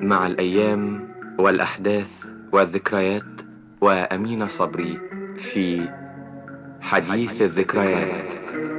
مع الأيام والأحداث والذكريات وأمين صبري في حديث الذكريات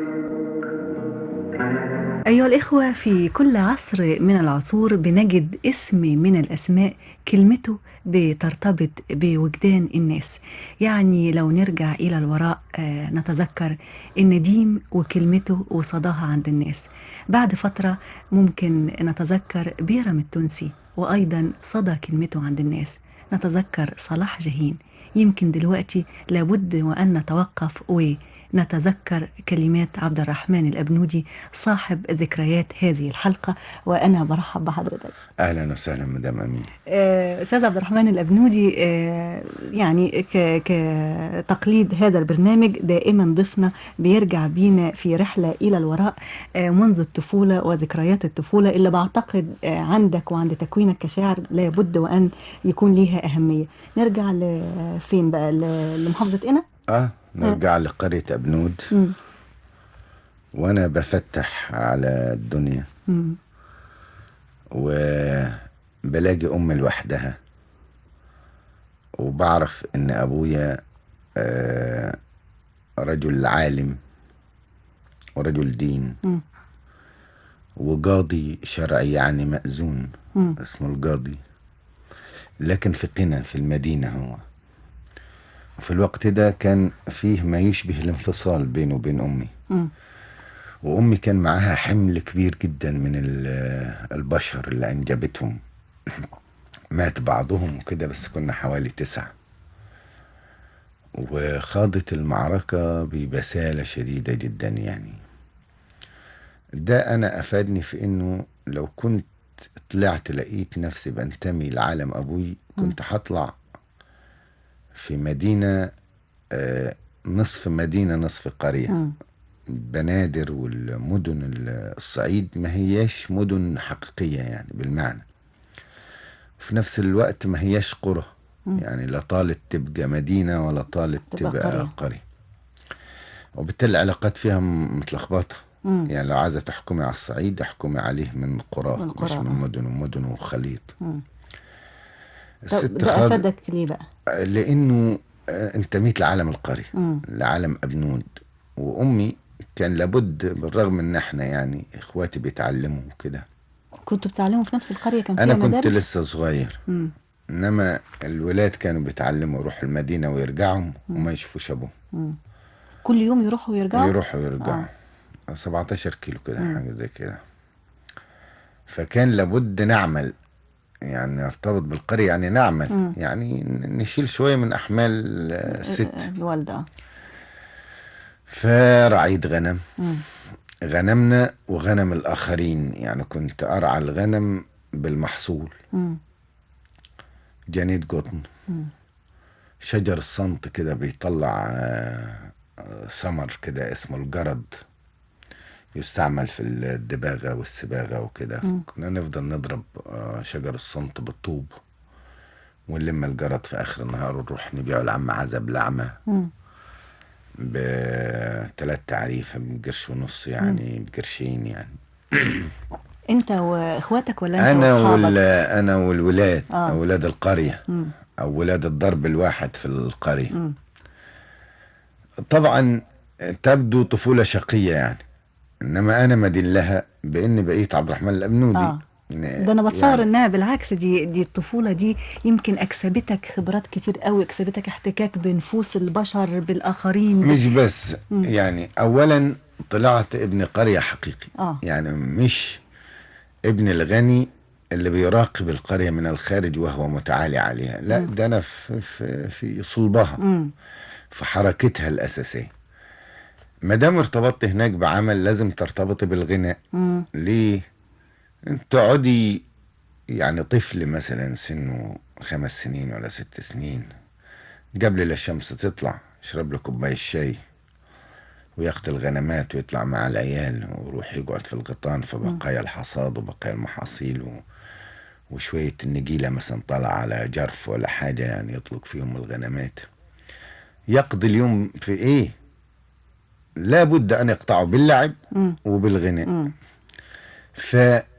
أيها الإخوة في كل عصر من العصور بنجد اسم من الأسماء كلمته بترتبط بوجدان الناس يعني لو نرجع إلى الوراء آه، نتذكر النديم وكلمته وصداها عند الناس بعد فترة ممكن نتذكر بيرم التونسي وأيضا صدى كلمته عند الناس نتذكر صلاح جاهين يمكن دلوقتي لابد وأن نتوقف ونتذكر كلمات عبد الرحمن الأبنودي صاحب ذكريات هذه الحلقة وأنا برحب بحضرتك اهلا وسهلا مدام امين آه، استاذ عبد الرحمن الابنودي آه، يعني ك- كتقليد هذا البرنامج دائما ضيفنا بيرجع بينا في رحله الى الوراء آه، منذ الطفوله وذكريات الطفوله اللي بعتقد آه، عندك وعند تكوينك كشاعر لابد وان يكون ليها اهميه نرجع لفين بقى ل- لمحافظه قنا اه نرجع لقرية ابنود مم. وانا بفتح على الدنيا مم. وبلاقي امي لوحدها وبعرف ان ابويا آه رجل عالم ورجل دين مم. وقاضي شرعي يعني مأذون مم. اسمه القاضي لكن في قنا في المدينة هو وفي الوقت ده كان فيه ما يشبه الانفصال بينه وبين أمي مم. وأمي كان معاها حمل كبير جدا من ال- البشر اللي أنجبتهم مات بعضهم وكده بس كنا حوالي تسعة وخاضت المعركة ببسالة شديدة جدا يعني ده أنا أفادني في إنه لو كنت طلعت لقيت نفسي بنتمي لعالم أبوي كنت هطلع في مدينة آه، نصف مدينة نصف قرية مم. بنادر والمدن الصعيد ما هياش مدن حقيقية يعني بالمعنى في نفس الوقت ما هياش قرى مم. يعني لا طالت تبقى مدينة ولا طالت تبقى تبقى, قرية. قرية. قرية وبالتالي العلاقات فيها م- متلخبطة مم. يعني لو عايزة تحكمي على الصعيد احكمي عليه من قرى من مش قرى. من مدن ومدن وخليط مم. طب الست ده خاض افادك ليه بقى لانه آه، انتميت لعالم القرية مم. لعالم ابنود وامي كان لابد بالرغم ان احنا يعني اخواتي بيتعلموا وكده كنتوا بتتعلموا في نفس القريه كان فيها انا كنت مدارس لسه صغير مم. انما الولاد كانوا بيتعلموا يروحوا المدينه ويرجعوا وما يشوفوش ابوهم مم. كل يوم يروحوا ويرجعوا يروحوا ويرجعوا 17 كيلو كده حاجه زي كده فكان لابد نعمل يعني نرتبط بالقريه يعني نعمل مم. يعني ن- نشيل شويه من احمال آه، الست الوالده آه. فرعيت غنم مم. غنمنا وغنم الآخرين يعني كنت أرعى الغنم بالمحصول مم. جنيت قطن مم. شجر الصمت كده بيطلع آه، آه، ثمر كده اسمه الجرد يستعمل في الدباغة والسباغة وكده مم. كنا نفضل نضرب آه، شجر الصمت بالطوب ونلم الجرد في آخر النهار ونروح نبيعه لعم عزب لعمة مم. بثلاث تعريف بقرش ونص يعني بقرشين يعني انت واخواتك ولا انت انا واصحابك وال انا والولاد آه. اولاد القريه مم. او ولاد الضرب الواحد في القريه مم. طبعا تبدو طفوله شقيه يعني انما انا مدين لها باني بقيت عبد الرحمن الابنودي آه. ده انا بتصور يعني انها بالعكس دي دي الطفوله دي يمكن اكسبتك خبرات كتير قوي اكسبتك احتكاك بنفوس البشر بالاخرين مش بس مم. يعني اولا طلعت ابن قريه حقيقي اه يعني مش ابن الغني اللي بيراقب القريه من الخارج وهو متعالي عليها لا مم. ده انا في في, في صلبها مم. في حركتها الأساسية ما دام ارتبطت هناك بعمل لازم ترتبطي بالغناء مم. ليه؟ انت تقعدي يعني طفل مثلا سنه خمس سنين ولا ست سنين قبل لا الشمس تطلع يشرب له كوباية شاي وياخد الغنمات ويطلع مع العيال ويروح يقعد في الغيطان في بقايا الحصاد وبقايا المحاصيل و... وشوية النجيلة مثلا طالع على جرف ولا حاجة يعني يطلق فيهم الغنمات يقضي اليوم في ايه لا بد ان يقطعه باللعب مم. وبالغناء مم. ف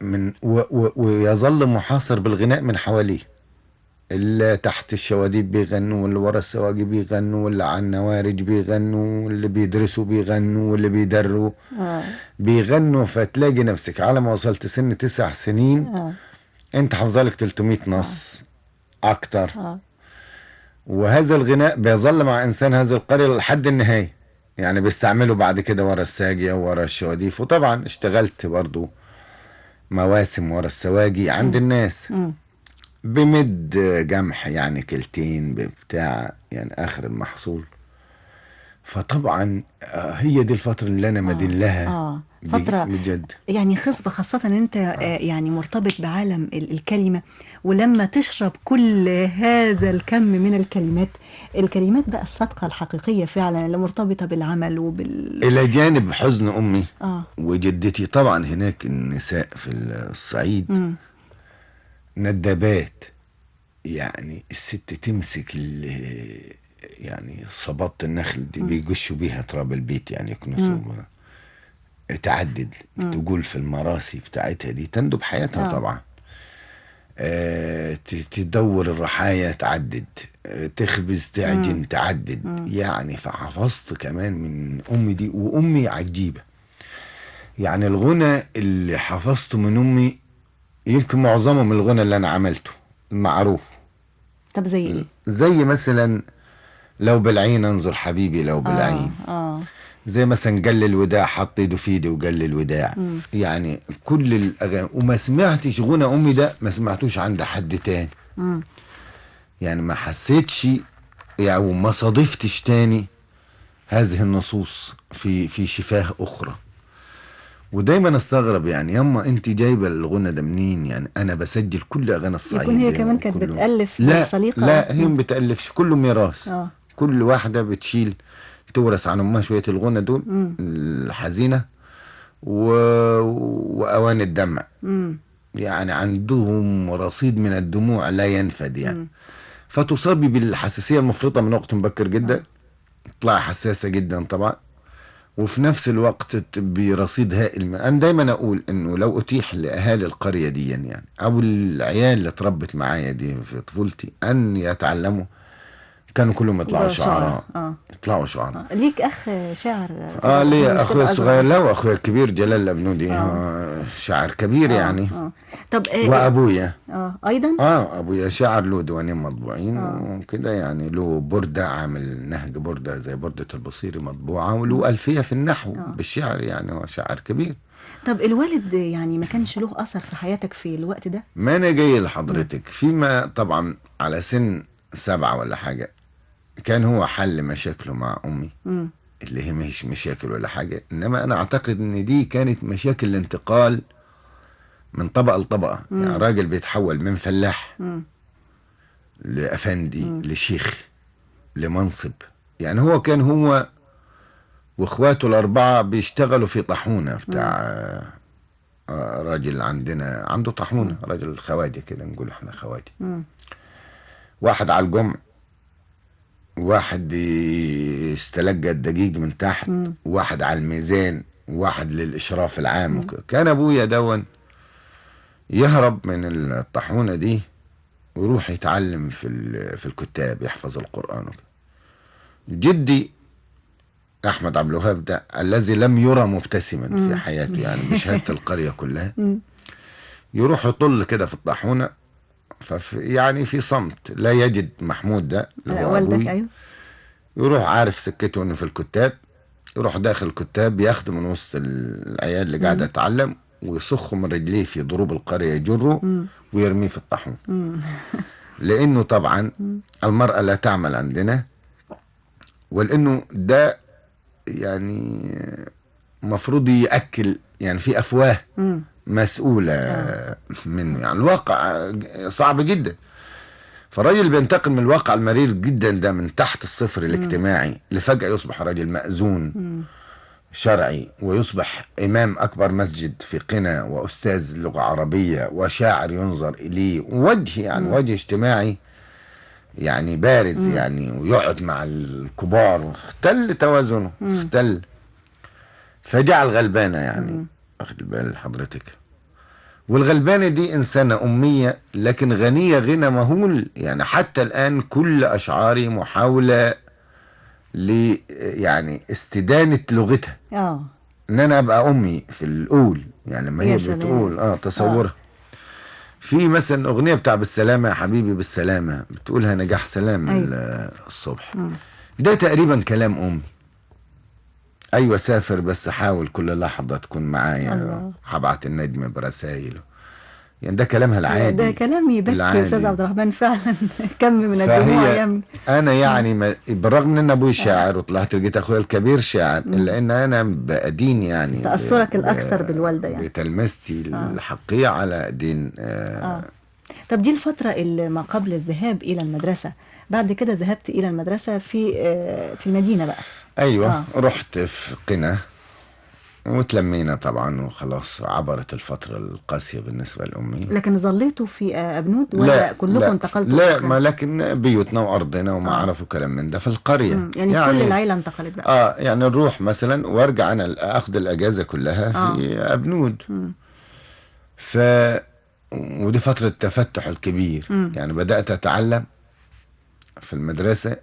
من و و ويظل محاصر بالغناء من حواليه اللي تحت الشواديب بيغنوا واللي ورا السواقي بيغنوا واللي على النوارج بيغنوا واللي بيدرسوا بيغنوا واللي بيدروا اه بيغنوا فتلاقي نفسك على ما وصلت سن تسع سنين اه انت حافظالك 300 نص اكتر اه وهذا الغناء بيظل مع انسان هذه القريه لحد النهايه يعني بيستعمله بعد كده ورا الساقية ورا الشواديف وطبعا اشتغلت برضو مواسم ورا السواقي عند الناس مم. بمد جمح يعني كلتين بتاع يعني اخر المحصول فطبعا آه، هي دي الفترة اللي انا مدين لها اه بج- فترة بجد يعني خصبة خاصة ان انت آه، يعني مرتبط بعالم ال- الكلمة ولما تشرب كل هذا الكم من الكلمات الكلمات بقى الصادقة الحقيقية فعلا اللي مرتبطة بالعمل وبال الى جانب حزن امي اه وجدتي طبعا هناك النساء في الصعيد مم. ندبات يعني الست تمسك ال- يعني صبابة النخل دي مم. بيجشوا بيها تراب البيت يعني مم. يكنسوا تعدد مم. تقول في المراسي بتاعتها دي تندب حياتها آه. طبعا آه ت- تدور الرحايا تعدد آه تخبز تعجن مم. تعدد مم. يعني فحفظت كمان من امي دي وامي عجيبه يعني الغنى اللي حفظته من امي يمكن معظمه من الغنى اللي انا عملته المعروف طب زي ايه؟ زي مثلا لو بالعين انظر حبيبي لو بالعين اه اه زي مثلا قل الوداع حط ايده في ايدي وقل الوداع مم. يعني كل الاغاني وما سمعتش غنى امي ده ما سمعتوش عند حد تاني مم. يعني ما حسيتش يعني وما صادفتش تاني هذه النصوص في في شفاه اخرى ودايما استغرب يعني يما انت جايبه الغنى ده منين يعني انا بسجل كل اغاني الصعيد يكون هي دي كمان كانت وكله- بتألف لا بصليقة لا هي ما بتالفش كله ميراث اه كل واحده بتشيل تورث عن امها شويه الغنى دول مم. الحزينه و... واوان الدمع مم. يعني عندهم رصيد من الدموع لا ينفد يعني مم. فتصابي بالحساسيه المفرطه من وقت مبكر جدا تطلع حساسه جدا طبعا وفي نفس الوقت تبقي رصيد هائل من انا دايما اقول انه لو اتيح لاهالي القريه دي يعني او العيال اللي اتربت معايا دي في طفولتي ان يتعلموا كانوا كلهم يطلعوا ده شعراء اه يطلعوا شعراء آه. ليك اخ شاعر اه مش ليه كده اخويا أصغر. الصغير لا واخويا الكبير جلال الابنودي آه. آه. شاعر كبير آه. يعني اه طب آه وابويا اه ايضا اه ابويا شاعر له ديوانين مطبوعين آه. وكده يعني له برده عامل نهج برده زي برده البصيري مطبوعه وله الفيه في النحو آه. بالشعر يعني هو شاعر كبير طب الوالد يعني ما كانش له اثر في حياتك في الوقت ده ما انا جاي لحضرتك فيما طبعا على سن سبعة ولا حاجه كان هو حل مشاكله مع امي مم. اللي هي مش مشاكل ولا حاجه انما انا اعتقد ان دي كانت مشاكل الانتقال من طبقه لطبقه مم. يعني راجل بيتحول من فلاح مم. لافندي مم. لشيخ لمنصب يعني هو كان هو واخواته الاربعه بيشتغلوا في طاحونه بتاع آه، آه، راجل عندنا عنده طاحونه راجل خواجه كده نقول احنا خواجه مم. واحد على الجمع واحد يستلقى الدقيق من تحت مم. واحد على الميزان واحد للإشراف العام مم. وك- كان أبويا دون يهرب من الطاحونة دي ويروح يتعلم في ال- في الكتاب يحفظ القرآن وكده. جدي أحمد عبد الوهاب ده الذي لم يرى مبتسما مم. في حياته يعني بشهادة القرية كلها مم. يروح يطل كده في الطاحونة ففي يعني في صمت لا يجد محمود ده اللي لا، هو والدك أبوي. ايوه يروح عارف سكته انه في الكتاب يروح داخل الكتاب ياخده من وسط العيال اللي قاعده مم. تتعلم ويصخه من رجليه في ضروب القريه يجره مم. ويرميه في الطاحون مم. لانه طبعا مم. المراه لا تعمل عندنا ولانه ده يعني مفروض ياكل يعني في افواه مم. مسؤولة منه يعني الواقع صعب جدا فالراجل بينتقل من الواقع المرير جدا ده من تحت الصفر الاجتماعي لفجأة يصبح راجل مأذون مم. شرعي ويصبح إمام أكبر مسجد في قنا وأستاذ لغة عربية وشاعر ينظر إليه ووجه يعني مم. وجه اجتماعي يعني بارز مم. يعني ويقعد مع الكبار واختل توازنه مم. اختل فجعل غلبانة يعني مم. واخد بال حضرتك والغلبانة دي إنسانة أمية لكن غنية غنى مهول يعني حتى الآن كل أشعاري محاولة ل يعني استدانة لغتها اه ان انا ابقى امي في الاول يعني لما يا هي سلام. بتقول اه تصورها في مثلا اغنيه بتاع بالسلامه يا حبيبي بالسلامه بتقولها نجاح سلام أيوة. ال- الصبح مم. ده تقريبا كلام امي ايوه سافر بس حاول كل لحظه تكون معايا الله. هبعت النجم برسايل يعني ده كلامها العادي ده كلام يبكي يا العادي. استاذ عبد الرحمن فعلا كم من فهي- الدموع يمني انا يعني ما بالرغم ان انا ابوي شاعر وطلعت لقيت اخويا الكبير شاعر الا ان انا بادين يعني ب- تأثرك ب- الأكثر بالوالدة يعني. بتلمستي الحقيقيه على دين آه آه. طب دي الفترة اللي ما قبل الذهاب إلى المدرسة بعد كده ذهبت إلى المدرسة في آه، في المدينة بقى ايوه آه. رحت في قنا وتلمينا طبعا وخلاص عبرت الفتره القاسيه بالنسبه لامي لكن ظليتوا في آه، أبنود ولا كلكم لا انتقلتوا لا في ما لكن بيوتنا وارضنا وما آه. عرفوا كلام من ده في القريه مم. يعني, يعني كل العيلة انتقلت بقى اه يعني نروح مثلا وارجع انا اخذ الاجازه كلها في ابنود مم. ف ودي فتره التفتح الكبير مم. يعني بدات اتعلم في المدرسه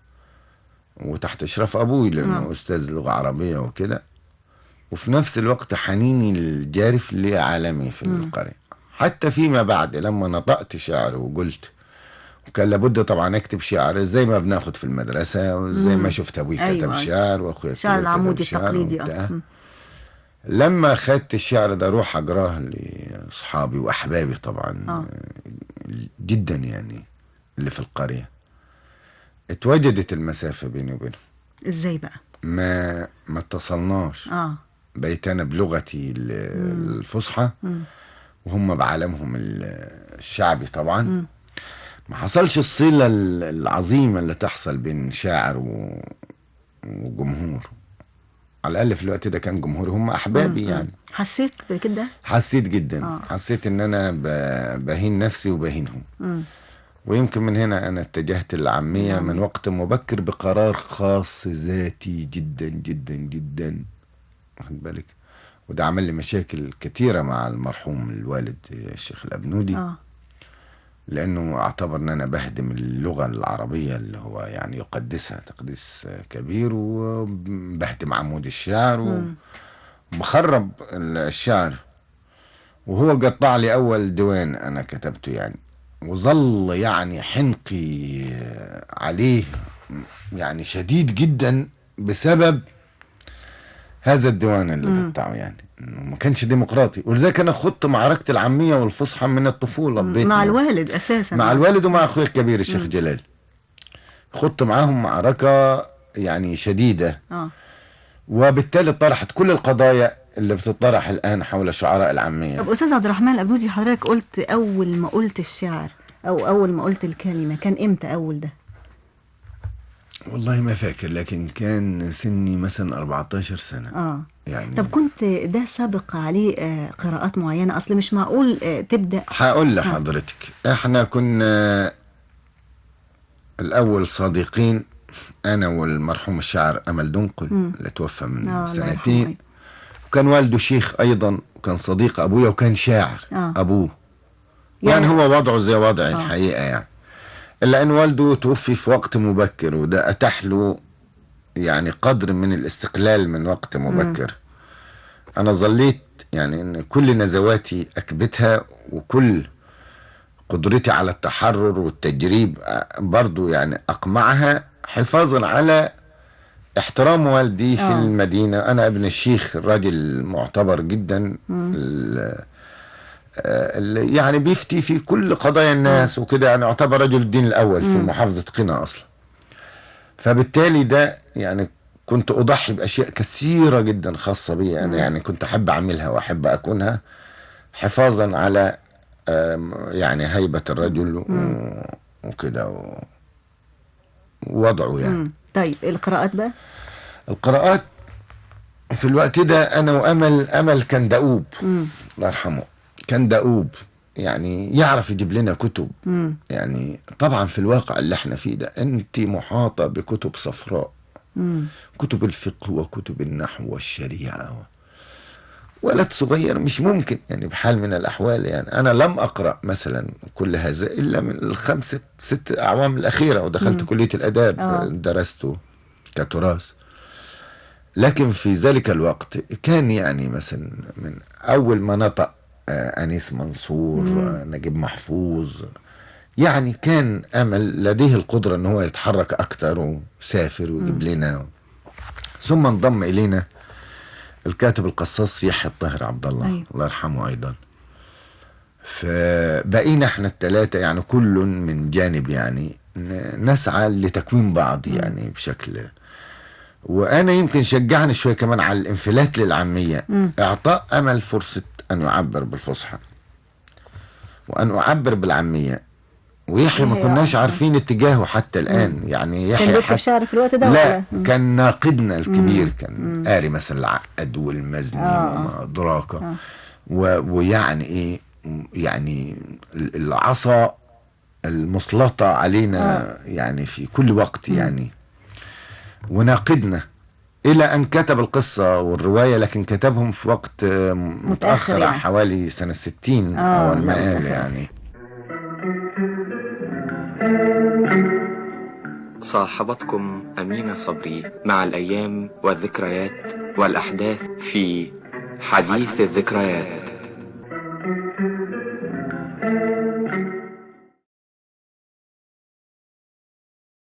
وتحت اشراف ابوي لانه نعم. استاذ لغه عربيه وكده وفي نفس الوقت حنيني الجارف لعالمي في مم. القريه حتى فيما بعد لما نطقت شعر وقلت وكان لابد طبعا اكتب شعر زي ما بناخد في المدرسه وزي مم. ما شفت ابوي أيوة، كتب أيوة. شعر واخويا الشعر الكبير كتب العمودي شعر التقليدي وبتاع. اه مم. لما خدت الشعر ده اروح اقراه لاصحابي واحبابي طبعا آه. جدا يعني اللي في القريه اتوجدت المسافه بيني وبينهم ازاي بقى ما ما اتصلناش اه بقيت انا بلغتي ال- الفصحى مم. وهم بعالمهم ال- الشعبي طبعا مم. ما حصلش الصله ال- العظيمه اللي تحصل بين شاعر و... وجمهور على الاقل في الوقت ده كان جمهوري هم احبابي مم. يعني حسيت بكده حسيت جدا آه. حسيت ان انا ب- بهين نفسي وبهينهم مم. ويمكن من هنا انا اتجهت للعاميه نعم. من وقت مبكر بقرار خاص ذاتي جدا جدا جدا واخد بالك وده عمل لي مشاكل كتيره مع المرحوم الوالد الشيخ الابنودي اه لانه اعتبر ان انا بهدم اللغه العربيه اللي هو يعني يقدسها تقديس كبير وبهدم عمود الشعر مم. وبخرب الشعر وهو قطع لي اول ديوان انا كتبته يعني وظل يعني حنقي عليه يعني شديد جدا بسبب هذا الديوان اللي مم. قطعه يعني إنه ما كانش ديمقراطي ولذلك انا خضت معركه العاميه والفصحى من الطفوله مم. ببيتنا مع الوالد اساسا مع الوالد ومع اخوي الكبير الشيخ مم. جلال خضت معاهم معركه يعني شديده اه وبالتالي طرحت كل القضايا اللي بتطرح الان حول شعراء العاميه طب استاذ عبد الرحمن الابنودي حضرتك قلت اول ما قلت الشعر او اول ما قلت الكلمه كان امتى اول ده والله ما فاكر لكن كان سني مثلا 14 سنه اه يعني طب كنت ده سابق عليه آه، قراءات معينه اصل مش معقول آه، تبدا هقول لحضرتك احنا كنا الاول صديقين انا والمرحوم الشاعر امل دنقل مم. اللي توفى من آه، الله يرحمه. سنتين وكان والده شيخ ايضا وكان صديق ابويا وكان شاعر آه. ابوه يعني هو وضعه زي وضعي آه. الحقيقه يعني الا ان والده توفي في وقت مبكر وده اتاح له يعني قدر من الاستقلال من وقت مبكر انا ظليت يعني ان كل نزواتي اكبتها وكل قدرتي على التحرر والتجريب أ- برضو يعني اقمعها حفاظا على احترام والدي في آه. المدينة أنا ابن الشيخ الراجل معتبر جدا مم. ال- آه، اللي يعني بيفتي في كل قضايا الناس وكده يعني يعتبر رجل الدين الأول في مم. محافظة قنا أصلا فبالتالي ده يعني كنت أضحي بأشياء كثيرة جدا خاصة بي أنا مم. يعني كنت أحب أعملها وأحب أكونها حفاظا على آم، يعني هيبة الرجل و- مم. وكده و- ووضعه يعني مم. طيب القراءات بقى القراءات في الوقت ده انا وامل امل كان دؤوب مم. الله يرحمه كان دؤوب يعني يعرف يجيب لنا كتب مم. يعني طبعا في الواقع اللي احنا فيه ده انت محاطه بكتب صفراء مم. كتب الفقه وكتب النحو والشريعه و... ولد صغير مش ممكن يعني بحال من الأحوال يعني أنا لم أقرأ مثلا كل هذا إلا من الخمسة ست أعوام الأخيرة ودخلت مم. كلية الآداب آه. درسته كتراث لكن في ذلك الوقت كان يعني مثلا من أول ما نطق آه، أنيس منصور مم. آه، نجيب محفوظ يعني كان أمل لديه القدرة أن هو يتحرك أكتر وسافر ويجيب لنا ثم انضم إلينا الكاتب القصاص يحيى الطاهر عبد الله أيوة. الله يرحمه أيضا فبقينا احنا الثلاثة يعني كل من جانب يعني ن- نسعى لتكوين بعض يعني بشكل وانا يمكن شجعني شويه كمان على الانفلات للعاميه مم. اعطاء امل فرصه ان يعبر بالفصحى وان اعبر بالعاميه ويحيى ما يحيى كناش آه. عارفين اتجاهه حتى الان يعني كان يحيى بيكتب حتى شعر في الوقت ده لا ولا؟ مم. كان ناقدنا الكبير مم. كان مم. قاري مثلا العقد والمزني آه. وما أدراك آه. و... ويعني ايه يعني ال- العصا المسلطة علينا آه. يعني في كل وقت مم. يعني وناقدنا إلى أن كتب القصة والرواية لكن كتبهم في وقت آه، متأخر يعني. حوالي سنة 60 آه، أو لا، ما قال متأخر. يعني صاحبتكم أمينة صبري مع الأيام والذكريات والأحداث في حديث الذكريات